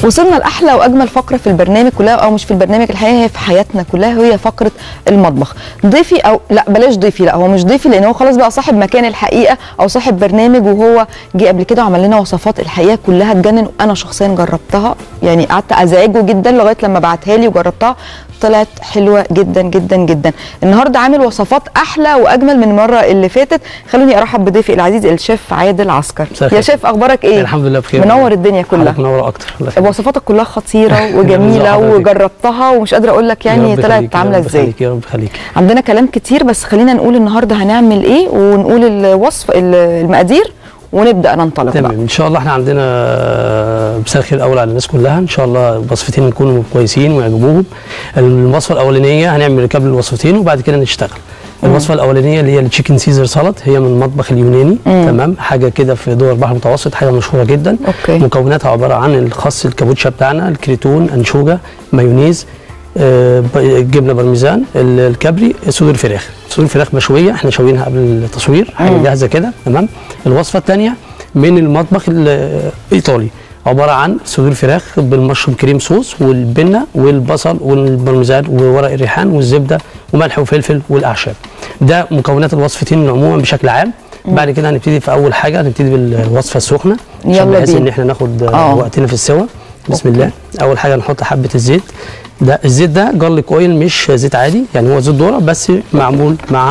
وصلنا لاحلى واجمل فقره في البرنامج كلها او مش في البرنامج الحقيقه هي في حياتنا كلها وهي فقره المطبخ ضيفي او لا بلاش ضيفي لا هو مش ضيفي لان هو خلاص بقى صاحب مكان الحقيقه او صاحب برنامج وهو جه قبل كده وعمل لنا وصفات الحقيقه كلها تجنن وانا شخصيا جربتها يعني قعدت ازعجه جدا لغايه لما بعتها لي وجربتها طلعت حلوه جدا جدا جدا النهارده عامل وصفات احلى واجمل من المره اللي فاتت خلوني ارحب بضيفي العزيز الشيف عادل عسكر مساء يا الخير. شيف اخبارك ايه الحمد لله بخير منور الدنيا كلها حضرتك منوره اكتر الله يخليك. وصفاتك كلها خطيره جميل وجميله حضرتك. وجربتها ومش قادره اقول لك يا يعني رب طلعت يخليك، يا عامله رب ازاي يخليك، يا رب يخليك عندنا كلام كتير بس خلينا نقول النهارده هنعمل ايه ونقول الوصف ال- المقادير ونبدا ننطلق بقى تمام ان شاء الله احنا عندنا آه، مساء الخير الاول على الناس كلها ان شاء الله وصفتين يكونوا كويسين ويعجبوهم الوصفه الاولانيه هنعمل ركاب للوصفتين وبعد كده نشتغل الوصفه الاولانيه اللي هي التشيكن سيزر سالاد هي من المطبخ اليوناني تمام حاجه كده في دول البحر المتوسط حاجه مشهوره جدا أوكي. مكوناتها عباره عن الخس الكابوتشا بتاعنا الكريتون انشوجه مايونيز آه، ب- جبنه بارميزان ال- الكابري صدور فراخ صدور فراخ مشويه احنا شوينها قبل التصوير حاجه جاهزه كده تمام الوصفه الثانيه من المطبخ ال- الايطالي عباره عن صدور فراخ بالمشروم كريم صوص والبنه والبصل والبارميزان وورق الريحان والزبده وملح وفلفل والاعشاب ده مكونات الوصفتين عموما بشكل عام بعد كده هنبتدي في اول حاجه هنبتدي بالوصفه السخنه عشان يلا بحيث بينا. ان احنا ناخد آه، آه. وقتنا في السوا بسم أوكي. الله اول حاجه نحط حبه الزيت ده الزيت ده جارليك اويل مش زيت عادي يعني هو زيت ذره بس معمول مع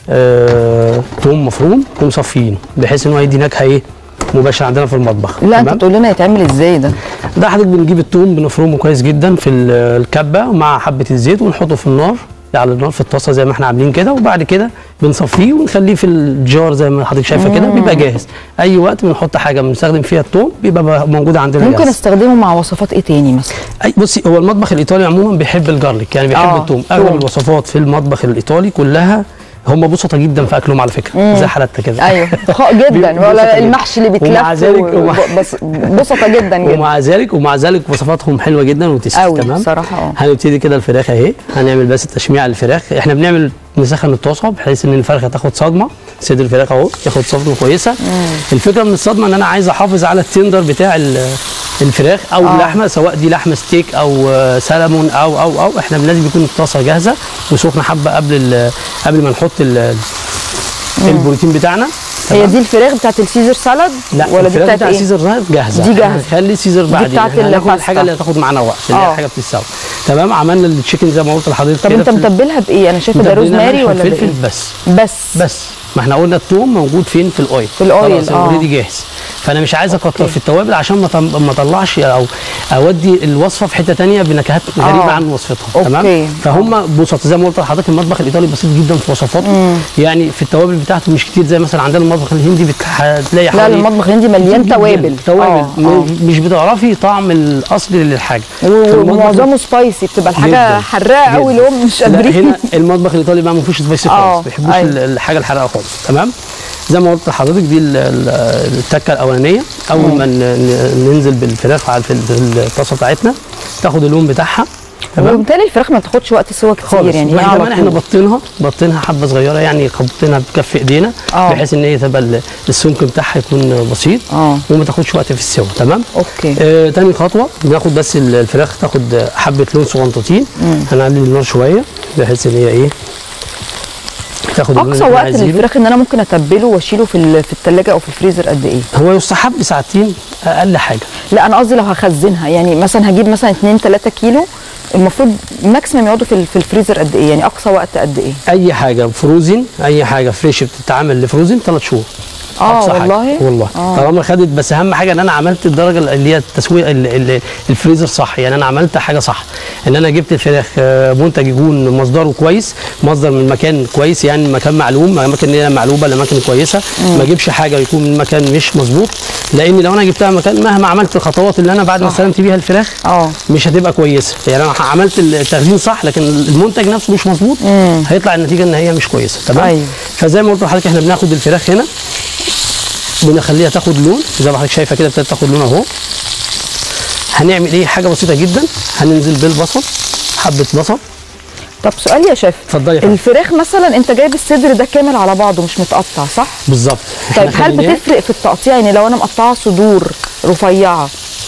آه توم مفروم ومصفيينه بحيث ان هو يدي نكهه ايه مباشره عندنا في المطبخ لا انت تمام؟ تقول لنا يتعمل ازاي ده ده حضرتك بنجيب التوم بنفرمه كويس جدا في ال- الكبه مع حبه الزيت ونحطه في النار على النار في الطاسه زي ما احنا عاملين كده وبعد كده بنصفيه ونخليه في الجار زي ما حضرتك شايفه كده بيبقى جاهز اي وقت بنحط حاجه بنستخدم فيها التوم بيبقى موجود عندنا ممكن جاهز. استخدمه مع وصفات ايه تاني مثلا اي بصي هو المطبخ الايطالي عموما بيحب الجارليك يعني بيحب آه، التوم توم. اغلب الوصفات في المطبخ الايطالي كلها هم بسطة جدا في اكلهم على فكره زي حالتنا كده ايوه خ- جدا بيبقوا ولا بسطة جداً. المحشي اللي بيتلف ومع ذلك و- ومع, بس بسطه جدا جدا ومع ذلك ومع ذلك وصفاتهم حلوه جدا وتسلم قوي تمام بصراحه اه هنبتدي كده الفراخ اهي هنعمل بس تشميع الفراخ احنا بنعمل نسخن الطاسه بحيث ان الفرخه تاخد صدمه صدر الفراخ اهو ياخد صدمه كويسه الفكره من الصدمه ان انا عايز احافظ على التندر بتاع ال- الفراخ او آه. اللحمه سواء دي لحمه ستيك او آه، سلمون او او او احنا لازم يكون الطاسه جاهزه وسخنه حبه قبل ال- قبل ما نحط ال- البروتين بتاعنا هي تمام؟ دي الفراخ بتاعت السيزر سالاد لا ولا دي الفراخ بتاعت بتاع ايه سيزر ده جاهزه دي إحنا جاهزة. هنخلي سيزر بعدين بتاعت إحنا هناخد الباستا. الحاجه اللي هتاخد معانا وقت اللي هي آه. الحاجه بتتسوى تمام عملنا التشيكن زي ما قلت لحضرتك طب كده انت في ال- متبلها بايه انا شايفه ده متبلينها روزماري ملح ولا ده وفلفل ايه بس بس بس ما احنا قلنا الثوم موجود فين في الاويل في الأويل، خلاص آه. اوريدي جاهز فانا مش عايز اكتر في التوابل عشان ما طل- ما اطلعش او اودي الوصفه في حته تانية بنكهات غريبه آه. عن وصفتها أوكي. تمام فهم بسط زي ما قلت لحضرتك المطبخ الايطالي بسيط جدا في وصفاته يعني في التوابل بتاعته مش كتير زي مثلا عندنا المطبخ الهندي بت- هتلاقي لا حوالي المطبخ الهندي مليان كتير جداً. توابل توابل آه، م- آه. مش بتعرفي طعم الاصلي للحاجه في المطبخ ومعظمه سبايسي بتبقى الحاجه جداً. حراقه قوي جداً. اللي هم مش لا، قادرين هنا المطبخ الايطالي بقى ما فيهوش سبايسي آه، خالص ما بيحبوش أيوة. ال- الحاجه الحراقه خالص تمام زي ما قلت لحضرتك دي ال- ال- التكه الاولانيه اول ما ن- ن- ننزل بالفراخ على في ال- الطاسه بتاعتنا تاخد اللون بتاعها تمام وبالتالي الفراخ ما تاخدش وقت سوا كتير خالص يعني هي واحنا على كمان احنا طول. بطينها بطينها حبه صغيره يعني خبطينها بكف ايدينا آه. بحيث ان هي تبقى ال- السمك بتاعها يكون بسيط اه وما تاخدش وقت في السوا تمام اوكي آه تاني خطوه بناخد بس ال- الفراخ تاخد حبه لون صغنطوطين هنعلي النار شويه بحيث ان هي ايه تاخد اللون اقصى اللي احنا وقت عايزينه. للفراخ ان انا ممكن اتبله واشيله في ال- في الثلاجه او في الفريزر قد ايه هو يستحب ساعتين اقل حاجه لا انا قصدي لو هخزنها يعني مثلا هجيب مثلا 2 3 كيلو المفروض ماكسيمم يقعدوا في ال- في الفريزر قد ايه يعني اقصى وقت قد ايه اي حاجه فروزن اي حاجه فريش بتتعمل لفروزن ثلاث شهور اه أقصى حاجة. والله والله آه. طالما خدت بس اهم حاجه ان انا عملت الدرجه اللي هي التسويه ال- ال- الفريزر صح يعني انا عملت حاجه صح ان انا جبت الفراخ آه، منتج يكون مصدره كويس مصدر من مكان كويس يعني مكان معلوم اماكن اللي هي معلومه الاماكن كويسه ما اجيبش حاجه يكون من مكان مش مظبوط لان لو انا جبتها مكان مهما عملت الخطوات اللي انا بعد ما استلمت بيها الفراخ اه مش هتبقى كويسه يعني انا عملت التخزين صح لكن المنتج نفسه مش مظبوط هيطلع النتيجه ان هي مش كويسه تمام أيوة. فزي ما قلت لحضرتك احنا بناخد الفراخ هنا بنخليها تاخد لون زي ما حضرتك شايفه كده ابتدت تاخد لون اهو هنعمل ايه حاجه بسيطه جدا هننزل بالبصل حبه بصل طب سؤال يا شيف اتفضلي يا فندم. الفراخ مثلا انت جايب الصدر ده كامل على بعضه مش متقطع صح بالظبط طيب إحنا هل خليناه- بتفرق في التقطيع يعني لو انا مقطعه صدور رفيعه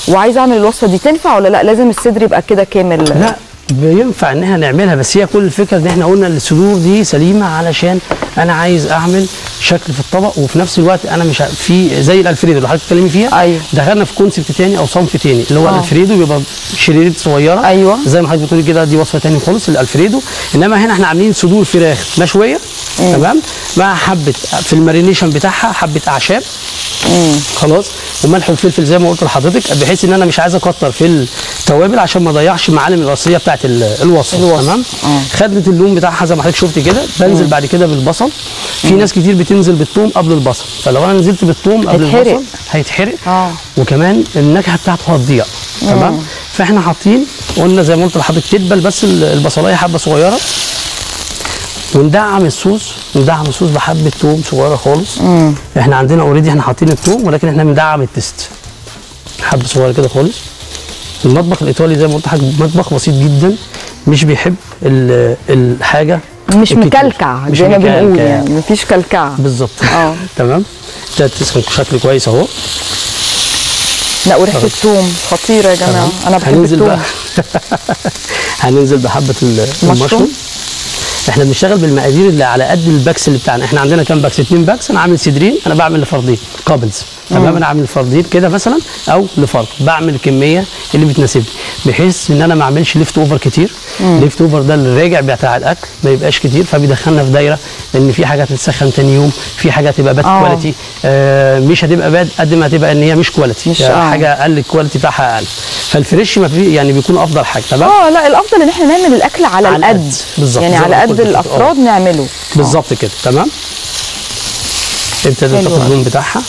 وعايزه اعمل الوصفه دي تنفع ولا لا لازم الصدر يبقى كده كامل لا بينفع ان احنا نعملها بس هي كل الفكره ان احنا قلنا الصدور دي سليمه علشان انا عايز اعمل شكل في الطبق وفي نفس الوقت انا مش ع- في زي الالفريدو اللي حضرتك بتتكلمي فيها أيوة. دخلنا في كونسبت تاني او صنف تاني اللي هو آه. الالفريدو بيبقى شريط صغيره أيوة. زي ما حضرتك بتقولي كده دي وصفه تاني خالص الالفريدو انما هنا احنا عاملين صدور فراخ مشويه تمام مع حبه في المارينيشن بتاعها حبه اعشاب خلاص وملح وفلفل زي ما قلت لحضرتك بحيث ان انا مش عايز اكتر في التوابل عشان ما اضيعش المعالم الاصليه بتاعت ال- الوصفه الوصفة. تمام آه. خدت اللون بتاعها زي ما حضرتك شفت كده بنزل بعد كده بالبصل في ناس كتير بتنزل بالثوم قبل البصل فلو انا نزلت بالثوم قبل هيتحرق. البصل هيتحرق آه. وكمان النكهه بتاعته هتضيع تمام فاحنا حاطين قلنا زي ما قلت لحضرتك تدبل بس ال- البصلايه حبه صغيره وندعم الصوص ندعم الصوص بحبه توم صغيره خالص احنا عندنا اوريدي احنا حاطين التوم ولكن احنا بندعم التست حبه صغيره كده خالص المطبخ الايطالي زي ما قلت لحضرتك مطبخ بسيط جدا مش بيحب ال- الحاجه مش الكتير. مكلكع مش زي ما بنقول مكلكع. يعني مفيش كلكعه بالظبط اه. تمام ده تسخن بشكل كويس اهو لا وريحه الثوم خطيره يا جماعه تمام. انا بحب هننزل بقى الثوم هننزل بحبه ال- المشروم. المشروم احنا بنشتغل بالمقادير اللي على قد الباكس اللي بتاعنا احنا عندنا كام باكس اتنين باكس انا عامل صدرين انا بعمل لفردين كابلز تمام انا عامل فردين كده مثلا او لفرد بعمل الكميه اللي بتناسبني بحيث ان انا ما اعملش ليفت اوفر كتير ليفت اوفر ده الراجع بتاع الاكل ما يبقاش كتير فبيدخلنا في دايره لان في حاجه هتتسخن تاني يوم في حاجه هتبقى باد آه. كواليتي آه مش هتبقى باد قد ما هتبقى ان هي مش كواليتي مش- يعني آه. حاجه اقل الكواليتي بتاعها اقل فالفريش ما في يعني بيكون افضل حاجه تمام اه لا الافضل ان احنا نعمل الاكل على, على القد القد. بالظبط. يعني زي على ما قد قلت كده. الافراد آه. نعمله بالظبط كده تمام ابتدت حلو تاخد أوي. اللون بتاعها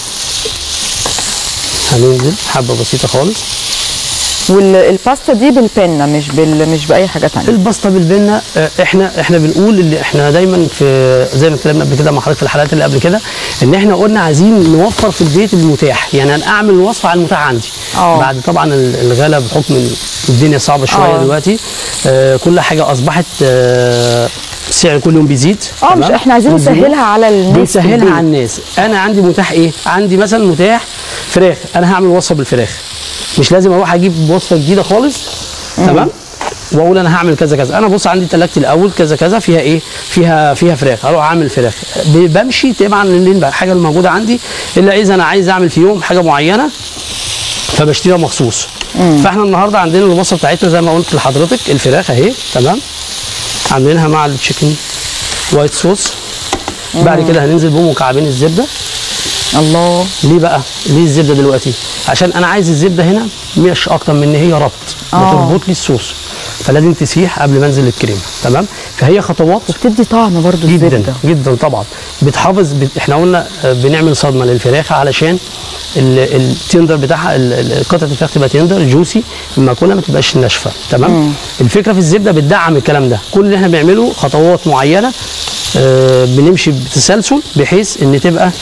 هننزل حبه بسيطه خالص والباستا دي بالبنه مش بال مش باي حاجه تانية الباستا بالبنه آه، احنا احنا بنقول اللي احنا دايما في زي ما اتكلمنا قبل كده مع حضرتك في الحلقات اللي قبل كده ان احنا قلنا عايزين نوفر في البيت المتاح يعني انا اعمل الوصفه على المتاح عندي آه. بعد طبعا ال- الغلا بحكم ال- الدنيا صعبه شويه آه. دلوقتي آه كل حاجه اصبحت آه السعر كل يوم بيزيد اه مش تمام؟ احنا عايزين والزيوت نسهلها على الناس في بنسهلها البيت. على الناس انا عندي متاح ايه عندي مثلا متاح فراخ انا هعمل وصفه بالفراخ مش لازم اروح اجيب وصفه جديده خالص تمام واقول انا هعمل كذا كذا انا بص عندي تلاجتي الاول كذا كذا فيها ايه فيها فيها فراخ اروح اعمل فراخ ب- بمشي طبعا الحاجه الموجوده عندي الا اذا انا عايز اعمل في يوم حاجه معينه فبشتريها مخصوص فاحنا النهارده عندنا الوصفه بتاعتنا زي ما قلت لحضرتك الفراخ اهي تمام عاملينها مع التشيكن وايت صوص بعد كده هننزل بمكعبين الزبده الله ليه بقى ليه الزبده دلوقتي عشان انا عايز الزبده هنا مش اكتر من ان هي ربط آه. بتربط لي الصوص فلازم تسيح قبل ما انزل الكريمه تمام فهي خطوات بتدي طعم برضو جدا الزبده جدا طبعا بتحافظ بت... احنا قلنا آه، بنعمل صدمه للفراخ علشان ال- التندر بتاعها ال- ال- قطعه الفراخ تبقى تندر جوسي لما اكلها ما تبقاش ناشفه تمام الفكره في الزبده بتدعم الكلام ده كل اللي احنا بنعمله خطوات معينه آه بنمشي بتسلسل بحيث ان تبقى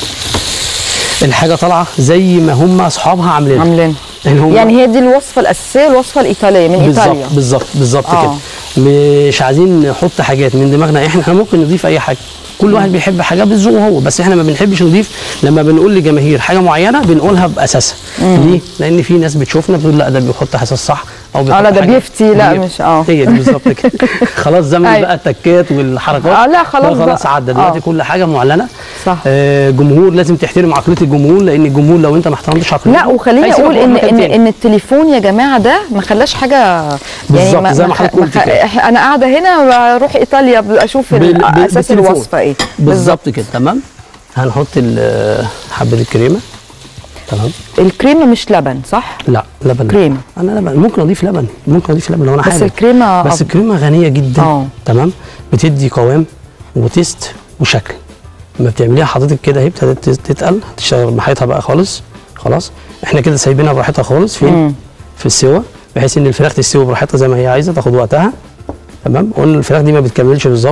الحاجه طالعه زي ما هم اصحابها عاملينها عاملين يعني هم يعني هي دي الوصفه الاساسيه الوصفه الايطاليه من بالظبط ايطاليا بالظبط بالظبط آه. كده مش عايزين نحط حاجات من دماغنا احنا احنا ممكن نضيف اي حاجه كل واحد بيحب حاجه بذوقه هو بس احنا ما بنحبش نضيف لما بنقول لجماهير حاجه معينه بنقولها باساسها ليه لان في ناس بتشوفنا بتقول لا ده بيحط اساس صح او بيحط لا ده حاجة- بيفتي، لا بيفتي. مش- آه. هي دي بالظبط كده خلاص زمن أيوة. بقى التكات والحركات آه، لا خلاص ده خلاص بقى. عدى دلوقتي آه. كل حاجه معلنه صح. آه جمهور لازم تحترم عقليه الجمهور لان الجمهور لو انت ما احترمتش عقليته لا وخليني هيسيبك اقول ويروح ان مكان ان تاني. ان التليفون يا جماعه ده ما خلاش حاجه يعني بالظبط، ما زي ما ما حضرتك ما قلت خ- كده. انا قاعده هنا بروح ايطاليا اشوف بال- بال- اساس بالتليفون. الوصفه ايه بالظبط كده تمام هنحط ال- حبه الكريمه تمام الكريمه مش لبن صح لا لبن لا. كريمة. انا لبن ممكن اضيف لبن ممكن اضيف لبن لو انا بس حابب الكريمة بس أفضل. الكريمه غنيه جدا آه. تمام بتدي قوام وتيست وشكل لما بتعمليها حضرتك كده اهي ابتدت تتقل تشتغل محيطها بقى خالص خلاص احنا كده سايبينها براحتها خالص فين مم. في السوا بحيث ان الفراخ تستوي براحتها زي ما هي عايزه تاخد وقتها تمام قلنا الفراخ دي ما بتكملش بالظبط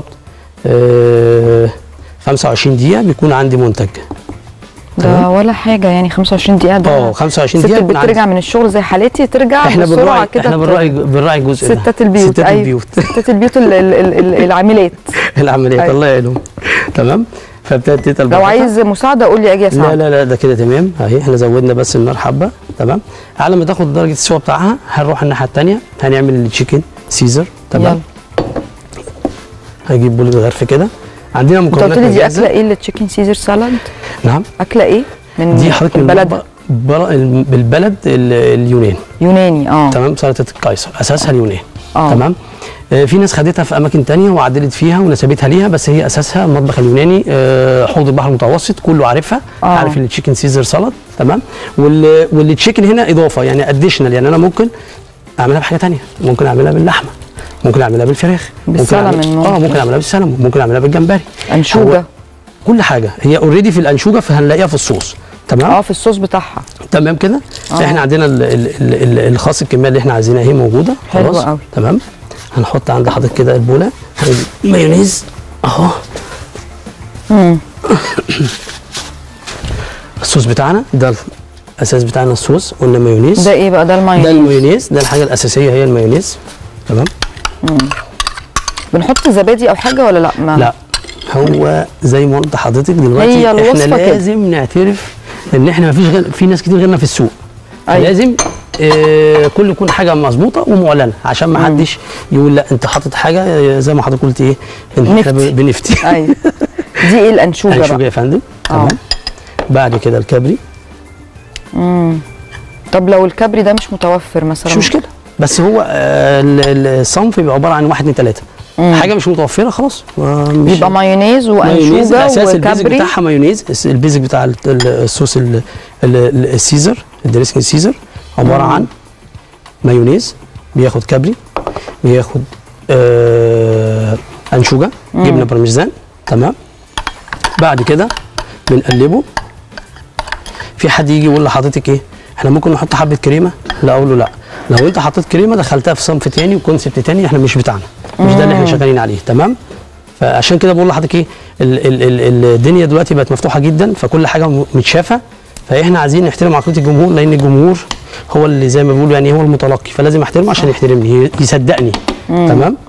آه 25 دقيقه بيكون عندي منتج ده ولا حاجه يعني 25 دقيقه ده اه 25 ست دقيقه يكون عندي بترجع من الشغل زي حالتي ترجع احنا بسرعه بنراعي كده احنا ت- بنراعي بنراعي الجزء ده ستات البيوت ستات أيوة. البيوت ستات البيوت ال- ال- ال- ال- العاملات العمليات أيوة. الله يعينهم تمام فابتدت تتقل لو براحتها. عايز مساعده قول لي اجي لا اساعدك لا لا ده كده تمام اهي احنا زودنا بس النار حبه تمام على ما تاخد درجه السوا بتاعها هنروح الناحيه الثانيه هنعمل التشيكن سيزر تمام هجيب بول الغرف كده عندنا انت مكونات قلت لي دي جاهزة. اكله ايه التشيكن سيزر سالاد نعم اكله ايه من دي حضرتك من البلد المطبخ- بر- بالبلد ال- اليونان يوناني اه تمام سلطه القيصر اساسها اليونان آه. تمام آه، في ناس خدتها في اماكن تانية وعدلت فيها ونسبتها ليها بس هي اساسها المطبخ اليوناني آه، حوض البحر المتوسط كله عارفها آه. عارف التشيكن سيزر سلطه تمام وال- والتشيكن هنا اضافه يعني اديشنال يعني انا ممكن اعملها بحاجه تانية ممكن اعملها باللحمه ممكن اعملها بالفراخ ممكن بالسلمون أعمل- اه ممكن. ممكن اعملها بالسلمون ممكن اعملها بالجمبري انشوجه هو كل حاجه هي اوريدي في الانشوجه فهنلاقيها في الصوص تمام اه في الصوص بتاعها تمام كده آه. احنا عندنا ال- ال- ال- ال- الخاص الكميه اللي احنا عايزينها اهي موجوده حلو خلاص قوي. تمام هنحط عند حضرتك كده البوله هنجيب مايونيز اهو الصوص بتاعنا ده الاساس بتاعنا الصوص قلنا مايونيز ده ايه بقى ده ده المايونيز المايونيز ده الحاجه الاساسيه هي المايونيز تمام بنحط زبادي او حاجه ولا لا ما لا هو زي ما قلت لحضرتك دلوقتي هي احنا الوصفة كده. لازم نعترف ان احنا ما فيش غير في ناس كتير غيرنا في السوق أيوة. لازم آه كل يكون حاجه مظبوطه ومعلنه عشان ما حدش يقول لا انت حاطط حاجه آه، زي ما حضرتك قلت ايه ان احنا نفتي. ب- بنفتي ايوه دي ايه الانشوجه هنشوف بقى يا فندم آه. تمام بعد كده الكبري طب لو الكبري ده مش متوفر مثلا مش مشكله بس هو آه ال- ال- الصنف بيبقى عباره عن واحد اتنين تلاته حاجه مش متوفره خلاص ما- مش يبقى مايونيز مايونيز وانشوجه الاساس البيزك وكبري بتاعها مايونيز الس- البيزك بتاع ال- ال- الصوص ال- ال- ال- السيزر الدريسنج السيزر عباره عن مايونيز بياخد كبري بياخد آه انشوجه جبنه بارميزان تمام بعد كده بنقلبه في حد يجي يقول لحضرتك ايه احنا ممكن نحط حبه كريمه لا اقول له لا لو انت حطيت كريمه دخلتها في صنف تاني وكونسبت تاني احنا مش بتاعنا مش ده اللي احنا شغالين عليه تمام فعشان كده بقول لحضرتك ايه ال ال ال الدنيا دلوقتي بقت مفتوحه جدا فكل حاجه م- متشافه فاحنا عايزين نحترم عقليه الجمهور لان الجمهور هو اللي زي ما بيقولوا يعني هو المتلقي فلازم احترمه عشان يحترمني ي- يصدقني تمام